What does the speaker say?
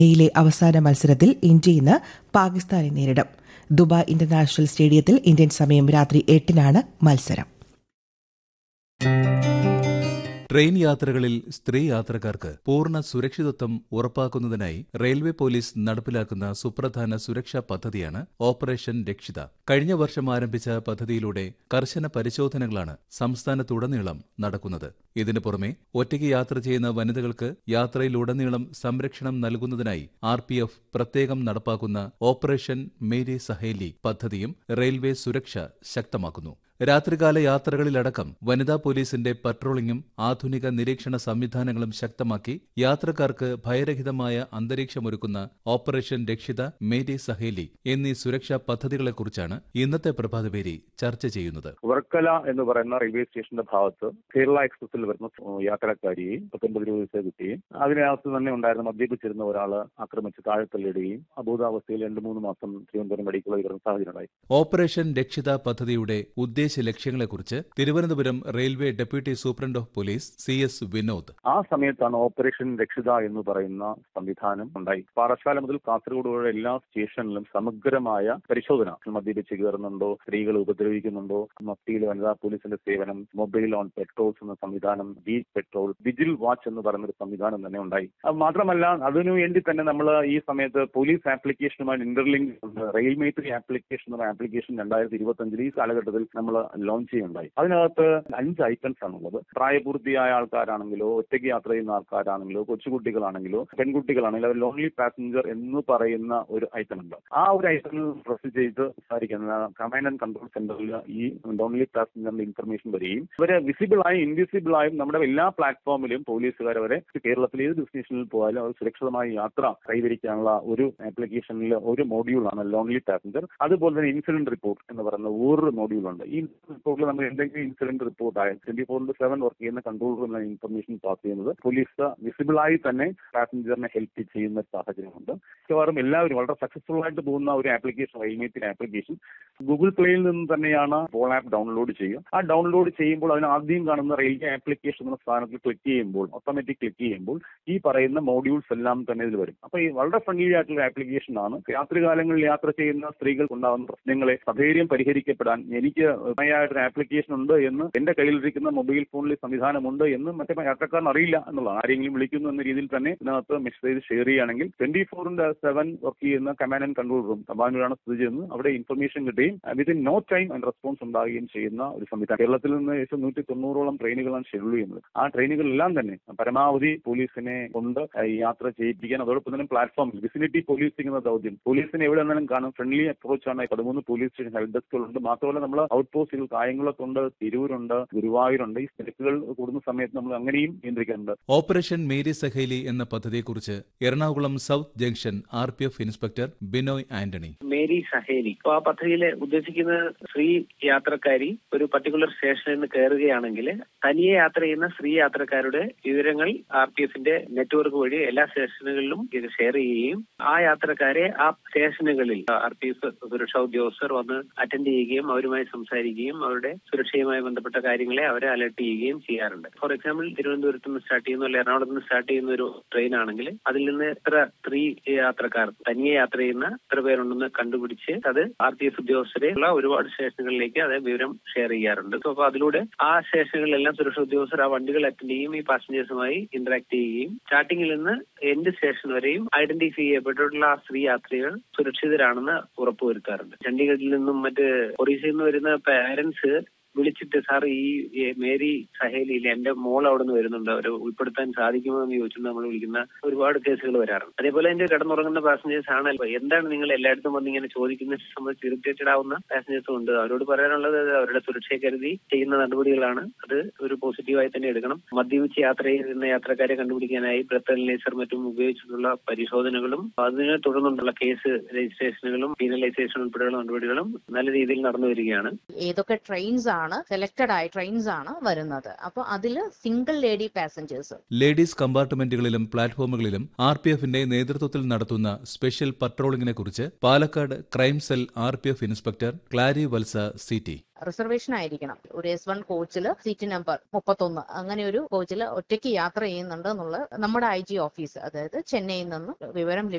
യിലെ അവസാന മത്സരത്തിൽ ഇന്ത്യ ഇന്ന് പാകിസ്ഥാനെ നേരിടും ദുബായ് ഇന്റർനാഷണൽ സ്റ്റേഡിയത്തിൽ ഇന്ത്യൻ സമയം രാത്രി എട്ടിനാണ് മത്സരം ട്രെയിൻ യാത്രകളിൽ സ്ത്രീ യാത്രക്കാർക്ക് പൂർണ്ണ സുരക്ഷിതത്വം ഉറപ്പാക്കുന്നതിനായി റെയിൽവേ പോലീസ് നടപ്പിലാക്കുന്ന സുപ്രധാന സുരക്ഷാ പദ്ധതിയാണ് ഓപ്പറേഷൻ രക്ഷിത കഴിഞ്ഞ വർഷം ആരംഭിച്ച പദ്ധതിയിലൂടെ കർശന പരിശോധനകളാണ് സംസ്ഥാനത്തുടനീളം നടക്കുന്നത് ഇതിനു പുറമെ ഒറ്റയ്ക്ക് യാത്ര ചെയ്യുന്ന വനിതകൾക്ക് യാത്രയിലുടനീളം സംരക്ഷണം നൽകുന്നതിനായി ആർ പി എഫ് പ്രത്യേകം നടപ്പാക്കുന്ന ഓപ്പറേഷൻ മേരി സഹേലി പദ്ധതിയും റെയിൽവേ സുരക്ഷ ശക്തമാക്കുന്നു രാത്രികാല യാത്രകളിലടക്കം വനിതാ പോലീസിന്റെ പട്രോളിംഗും ആധുനിക നിരീക്ഷണ സംവിധാനങ്ങളും ശക്തമാക്കി യാത്രക്കാർക്ക് ഭയരഹിതമായ അന്തരീക്ഷമൊരുക്കുന്ന ഓപ്പറേഷൻ രക്ഷിത മേരി സഹേലി എന്നീ സുരക്ഷാ പദ്ധതികളെക്കുറിച്ചാണ് ഇന്നത്തെ പ്രഭാതപേരി ചർച്ച ചെയ്യുന്നത് വർക്കല എന്ന് പറയുന്ന റെയിൽവേ സ്റ്റേഷന്റെ ഭാഗത്ത് കേരള എക്സ്പ്രസിൽ വരുന്ന യാത്രക്കാരിയെയും പത്തൊമ്പത് രൂപ വിസ കിട്ടുകയും അതിനകത്ത് തന്നെ ഉണ്ടായിരുന്ന മദ്യപിച്ചിരുന്ന ഒരാൾ ആക്രമിച്ച് താഴെത്തള്ളിയിടുകയും അബോധാവസ്ഥയിൽ രണ്ട് മൂന്ന് മാസം തിരുവനന്തപുരം മെഡിക്കൽ കോളേജിൽ വരുന്ന സാഹചര്യം ഉണ്ടായി ഓപ്പറേഷൻ രക്ഷിത പദ്ധതിയുടെ ഉദ്ദേശ ലക്ഷ്യങ്ങളെക്കുറിച്ച് Thiruvananthapuram railway deputy superintendent of police C S Vinod ആ സമയത്താണ് ഓപ്പറേഷൻ രക്ഷിത എന്ന് പറയുന്ന സംവിധാനം ഉണ്ടായി പാറശാല മുതൽ കാസർഗോഡ് വരെ എല്ലാ സ്റ്റേഷനിലും സമഗ്രമായ പരിശോധന മദ്യപിച്ച് കയറുന്നുണ്ടോ സ്ത്രീകൾ ഉപദ്രവിക്കുന്നുണ്ടോ മഫ്തിയിൽ വനിതാ പോലീസിന്റെ സേവനം മൊബൈൽ ഓൺ പെട്രോൾസ് എന്ന സംവിധാനം ബി പെട്രോൾ വിജിൽ വാച്ച് എന്ന് പറയുന്ന ഒരു സംവിധാനം തന്നെ ഉണ്ടായി അത് മാത്രമല്ല അതിനു വേണ്ടി തന്നെ നമ്മൾ ഈ സമയത്ത് പോലീസ് ആപ്ലിക്കേഷനുമായി ഇന്റർലിങ്ക് റെയിൽ മേത്രി ആപ്ലിക്കേഷൻ എന്ന ആപ്ലിക്കേഷൻ രണ്ടായിരത്തി ഇരുപത്തി അഞ്ചിൽ ഈ കാലഘട്ടത്തിൽ നമ്മൾ ലോഞ്ച് ചെയ്യുണ്ടായി അതിനകത്ത് അഞ്ച് ഐറ്റംസ് ആണുള്ളത് പ്രായപൂർത്തിയായ ആൾക്കാരാണെങ്കിലോ ഒറ്റയ്ക്ക് യാത്ര ചെയ്യുന്ന ആൾക്കാരാണെങ്കിലോ കൊച്ചുകുട്ടികളാണെങ്കിലോ പെൺകുട്ടികളാണെങ്കിലോ അവർ ലോൺലി പാസഞ്ചർ എന്ന് പറയുന്ന ഒരു ഐറ്റം ഉണ്ട് ആ ഒരു ഐറ്റമിൽ പ്രസ് ചെയ്ത് സംസാരിക്കുന്ന കമാൻഡ് ആൻഡ് കൺട്രോൾ സെന്ററിൽ ഈ ലോൺലി പാസഞ്ചറിന്റെ ഇൻഫർമേഷൻ വരികയും ഇവരെ വിസിബിൾ ആയും ഇൻവിസിബിൾ ആയും നമ്മുടെ എല്ലാ പ്ലാറ്റ്ഫോമിലും പോലീസുകാർ വരെ കേരളത്തിലെ ഏത് ഡെസ്റ്റിനേഷനിൽ പോയാലും അവർ സുരക്ഷിതമായ യാത്ര കൈവരിക്കാനുള്ള ഒരു ആപ്ലിക്കേഷനിൽ ഒരു മോഡ്യൂളാണ് ലോൺലി പാസഞ്ചർ അതുപോലെ തന്നെ ഇൻസിഡന്റ് റിപ്പോർട്ട് എന്ന് പറയുന്ന വേറൊരു മോഡ്യൂളുണ്ട് ഈ റിപ്പോർട്ടിൽ നമ്മൾ എന്തെങ്കിലും ഇൻസിഡന്റ് റിപ്പോർട്ട് ആയ twenty four into seven work ചെയ്യുന്ന കൺട്രോൾ റൂമിലെ ഇൻഫർമേഷൻ പാസ് ചെയ്യുന്നത് പോലീസ് വിസിബിൾ ആയി തന്നെ പാസഞ്ചറിനെ ഹെൽപ്പ് ചെയ്യുന്ന സാഹചര്യമുണ്ട് മിക്കവാറും എല്ലാവരും വളരെ സക്സസ്ഫുൾ ആയിട്ട് പോകുന്ന ഒരു ആപ്ലിക്കേഷൻ റെയിൽമേറ്റിന്റെ ആപ്ലിക്കേഷൻ ഗൂഗിൾ പ്ലേയിൽ നിന്ന് തന്നെയാണ് പോൾ ആപ്പ് ഡൗൺലോഡ് ചെയ്യുക ആ ഡൗൺലോഡ് ചെയ്യുമ്പോൾ അതിന് ആദ്യം കാണുന്ന റെയിൽവേ ആപ്ലിക്കേഷൻ എന്ന സ്ഥാനത്ത് ക്ലിക്ക് ചെയ്യുമ്പോൾ ഓട്ടോമാറ്റിക് ക്ലിക്ക് ചെയ്യുമ്പോൾ ഈ പറയുന്ന മോഡ്യൂൾസ് എല്ലാം തന്നെ ഇതിൽ വരും അപ്പൊ ഈ വളരെ ഫ്രണ്ട്ലി ആയിട്ടുള്ള ആപ്ലിക്കേഷൻ ആണ് രാത്രികാലങ്ങളിൽ യാത്ര ചെയ്യുന്ന സ്ത്രീകൾക്ക് ഉണ്ടാകുന്ന പ്രശ്നങ്ങളെ സധൈര്യം പരിഹരിക്കപ്പെടാൻ എനിക്ക് ഒരു ആപ്ലിക്കേഷൻ ഉണ്ട് എന്ന് എന്റെ കയ്യിലിരിക്കുന്ന മൊബൈൽ ഫോണിൽ സംവിധാനമുണ്ട് എന്ന് മറ്റേ യാത്രക്കാരൻ അറിയില്ല എന്നുള്ളതാണ് ആരെങ്കിലും വിളിക്കുന്നു എന്ന രീതിയിൽ തന്നെ ഇതിനകത്ത് മെസ്സേജ് ഷെയർ ചെയ്യുകയാണെങ്കിൽ ട്വന്റി ഫോറിന്റെ സെവൻ വർക്ക് ചെയ്യുന്ന കമാൻഡ് ആൻഡ് കൺട്രോൾ റൂം തമ്പാനൂരാണ് സ്ഥിതി ചെയ്യുന്നത് അവിടെ ഇൻഫർമേഷൻ കിട്ടുകയും വിത്തിൻ നോ ടൈം അതിന് റെസ്പോൺസ് ഉണ്ടാകുകയും ചെയ്യുന്ന ഒരു സംവിധാനം കേരളത്തിൽ നിന്ന് ഏകദേശം നൂറ്റി തൊണ്ണൂറോളം ട്രെയിനുകളാണ് ഷെഡ്യൂൾ ചെയ്യുന്നത് ആ ട്രെയിനുകളെല്ലാം തന്നെ പരമാവധി പോലീസിനെ കൊണ്ട് യാത്ര ചെയ്യിപ്പിക്കാൻ അതോടൊപ്പം തന്നെ പ്ലാറ്റ്ഫോമിൽ വിസിനിറ്റി പോലീസിംഗ് എന്ന ദൗത്യം പോലീസിനെ എവിടെ നിന്നാലും കാണും ഫ്രണ്ട്ലി അപ്രോച്ച് ആണ് പതിമൂന്ന് പോലീസ് സ്റ്റേഷൻ ഹെൽപ്പ് ഡെസ്കുകളുണ്ട് മാത്രമല്ല നമ്മൾ ഔട്ട് പോസ്റ്റുകൾ കായംകുളത്തുണ്ട് തിരൂരുണ്ട് ഗുരുവായൂരുണ്ട് ഈ തിരക്കുകൾ കൂടുന്ന സമയത്ത് നമ്മൾ അങ്ങനെയും നിയന്ത്രിക്കുന്നുണ്ട് ഓപ്പറേഷൻ മേരി സഹേലി എന്ന പദ്ധതിയെക്കുറിച്ച് Ernakulam south junction R P F inspector Binoy Antony Meri Saheli അപ്പോൾ ആ പദ്ധതിയിൽ ഉദ്ദേശിക്കുന്നത് സ്ത്രീ യാത്രക്കാരി ഒരു പർട്ടിക്കുലർ സ്റ്റേഷനിൽ നിന്ന് കയറുകയാണെങ്കിൽ തനിയെ യാത്ര ചെയ്യുന്ന സ്ത്രീ യാത്രക്കാരുടെ വിവരങ്ങൾ ആർ പി എഫിന്റെ നെറ്റ്വർക്ക് വഴി എല്ലാ സ്റ്റേഷനുകളിലും ഇത് ഷെയർ ചെയ്യുകയും ആ യാത്രക്കാരെ ആ സ്റ്റേഷനുകളിൽ ആർ പി എഫ് സുരക്ഷാ ഉദ്യോഗസ്ഥർ വന്ന് അറ്റൻഡ് ചെയ്യുകയും അവരുമായി സംസാരിക്കുകയും അവരുടെ സുരക്ഷയുമായി ബന്ധപ്പെട്ട കാര്യങ്ങളെ അവരെ അലർട്ട് ചെയ്യുകയും ചെയ്യാറുണ്ട് ഫോർ എക്സാമ്പിൾ തിരുവനന്തപുരത്ത് നിന്ന് സ്റ്റാർട്ട് ചെയ്യുന്ന അല്ലെങ്കിൽ എറണാകുളത്ത് നിന്ന് സ്റ്റാർട്ട് ചെയ്യുന്ന ഒരു ട്രെയിൻ ആണെങ്കിൽ അതിൽ നിന്ന് എത്ര സ്ത്രീ യാത്രക്കാർ തനിയെ യാത്ര ചെയ്യുന്ന എത്ര പേരുണ്ടെന്ന് കണ്ടുപിടിച്ച് അത് ആർ പി എഫ് ഉദ്യോഗസ്ഥരെ ഉള്ള ഒരുപാട് സ്റ്റേഷനുകളിലേക്ക് അത് വിവരം ഷെയർ ചെയ്യാറുണ്ട് അപ്പൊ അതിലൂടെ ആ സ്റ്റേഷനുകളിലെല്ലാം സുരക്ഷാ ഉദ്യോഗസ്ഥർ ആ വണ്ടികൾ അറ്റൻഡ് ചെയ്യും ഈ പാസഞ്ചേഴ്സുമായി ഇന്ററാക്ട് ചെയ്യുകയും സ്റ്റാർട്ടിങ്ങിൽ നിന്ന് എൻഡ് സ്റ്റേഷൻ വരെയും ഐഡന്റിഫൈ ചെയ്യപ്പെട്ടിട്ടുള്ള ആ സ്ത്രീ യാത്രികൾ സുരക്ഷിതരാണെന്ന് ഉറപ്പുവരുത്താറുണ്ട് ചണ്ഡീഗഡിൽ നിന്നും മറ്റ് ഒറീസയിൽ നിന്ന് വരുന്ന പാരന്റ്സ് വിളിച്ചിട്ട് സാർ ഈ മേരി സഹേലിയിൽ എന്റെ മോൾ അവിടെ നിന്ന് വരുന്നുണ്ട് അവരെ ഉൾപ്പെടുത്താൻ സാധിക്കുമോ എന്ന് ചോദിച്ചിട്ട് നമ്മൾ വിളിക്കുന്ന ഒരുപാട് കേസുകൾ വരാറുണ്ട് അതേപോലെ എന്റെ കിടന്നുറങ്ങുന്ന പാസഞ്ചേഴ്സ് ആണല്ലോ എന്താണ് നിങ്ങൾ എല്ലായിടത്തും വന്ന് ഇങ്ങനെ ചോദിക്കുന്നത് സംബന്ധിച്ച് ഇറിറ്റേറ്റഡ് ആവുന്ന പാസഞ്ചേഴ്സും ഉണ്ട് അവരോട് പറയാനുള്ളത് അവരുടെ സുരക്ഷയെ കരുതി ചെയ്യുന്ന നടപടികളാണ് അത് ഒരു പോസിറ്റീവായി തന്നെ എടുക്കണം മദ്യപിച്ച് യാത്ര ചെയ്യുന്ന യാത്രക്കാരെ കണ്ടുപിടിക്കാനായി ബ്രത്ത് അനലൈസർ മറ്റും ഉപയോഗിച്ചിട്ടുള്ള പരിശോധനകളും അതിനെ തുടർന്നുകൊണ്ടുള്ള കേസ് രജിസ്ട്രേഷനുകളും പീനലൈസേഷൻ ഉൾപ്പെടെയുള്ള നടപടികളും നല്ല രീതിയിൽ നടന്നു വരികയാണ് ഏതൊക്കെ ട്രെയിൻസ് ആണ് സെലക്ടഡ് ആയ ട്രെയിൻസ് ആണ് വരുന്നത് അപ്പൊ അതിൽ സിംഗിൾ ലേഡി പാസഞ്ചേഴ്സ് ലേഡീസ് കമ്പാർട്ട്മെന്റുകളിലും പ്ലാറ്റ്ഫോമുകളിലും ആർ പി എഫിന്റെ നേതൃത്വത്തിൽ നടത്തുന്ന സ്പെഷ്യൽ പട്രോളിംഗിനെ കുറിച്ച് Palakkad crime cell R P F inspector Clary Valsa C T reservation ആയിരിക്കണം ഒരു എസ് വൺ കോച്ചിൽ സീറ്റ് നമ്പർ മുപ്പത്തൊന്ന് അങ്ങനെ ഒരു കോച്ചിൽ ഒറ്റയ്ക്ക് യാത്ര ചെയ്യുന്നുണ്ട് എന്നുള്ളത് നമ്മുടെ ഐ ജി ഓഫീസ് അതായത് ചെന്നൈയിൽ നിന്ന് വിവരം